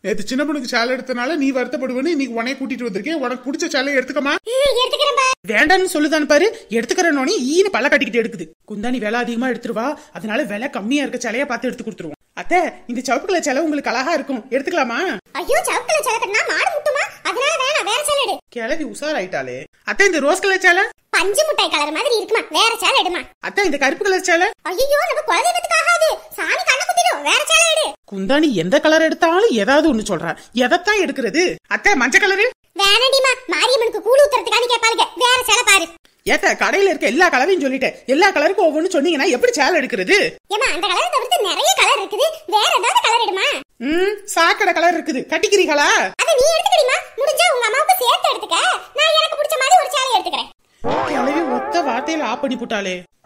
நேத்து சின்ன பொண்ணுக்கு சேலை எடுத்தனால நீ வருத்தப்படுவேன்னு இன்னைக்கு உனைய கூட்டிட்டு வந்திருக்கேன் உனக்கு பிடிச்ச சேலை எடுத்துக்கமா எடுத்துக்கிறேன்பா வேண்டான்னு சொல்லுதான் பாரு எடுத்துக்கிறனோனே ஈனு பல்ல கட்டிக்கிட்டு எடுக்குது குந்தாணி விலை அதிகமா எடுத்துருவா அதனால விலை கம்மியா இருக்க சேலையா பார்த்து எடுத்து கொடுத்துருவோம் அத்தை இந்த சிவப்பு கலர் சேலை உங்களுக்கு அழகா இருக்கும் எடுத்துக்கலாமா ஐயோ சவுக்கல சேலை கட்டினா மாடு முட்டுமா அதனால வேணாம் வேற சேலை எடு கிளவி உஷாராயிட்டாளே அத்தை இந்த ரோஸ் கலர் சேலை பஞ்சு முட்டாய் கலர் மாதிரி இருக்குமா வேற சேலை எடுமா அத்தை இந்த கருப்பு கலர் சேலை ஐயோ நம்ம குலதெய்வத்துக்கு ஆகாது சாமி கண்ண குத்திடும் வேற சேலை எடு குந்தாணி எந்த கலர் எடுத்தாலும் ஏதாவது ஒண்ணு சொல்றா எதைத்தான் எடுக்கிறது அத்தை மஞ்சள் கலரு வேணாடிமா மாரியம்மனுக்கு கூழ் ஊத்துறதுக்காக கேட்பாளுங்க வேற சேலை பாரு ஏத்த கடையில இருக்க எல்லா கலரையும் சொல்லிட்டேன் எல்லா கலருக்கும் ஒவ்வொன்னு சொன்னீங்கன்னா எப்படி சேலை எடுக்கிறது ஏமா அந்த கலரை தவிர்த்து நிறைய கலர் இருக்குது வேற ஏதாவது கலர் எடுமா ம் சாக்கடை கலர் இருக்குது கட்டிக்கிறீங்களா அத நீ எடுத்துக்கடிமா முடிஞ்சா உங்க அம்மாவுக்கு சேர்த்து எடுத்துக்க நான் எனக்கு பிடிச்ச மாதிரி ஒரு சேலை எடுத்துக்கிறேன் கிளவி ஒத்த வார்த்தையில ஆப் பண்ணி போட்டாளே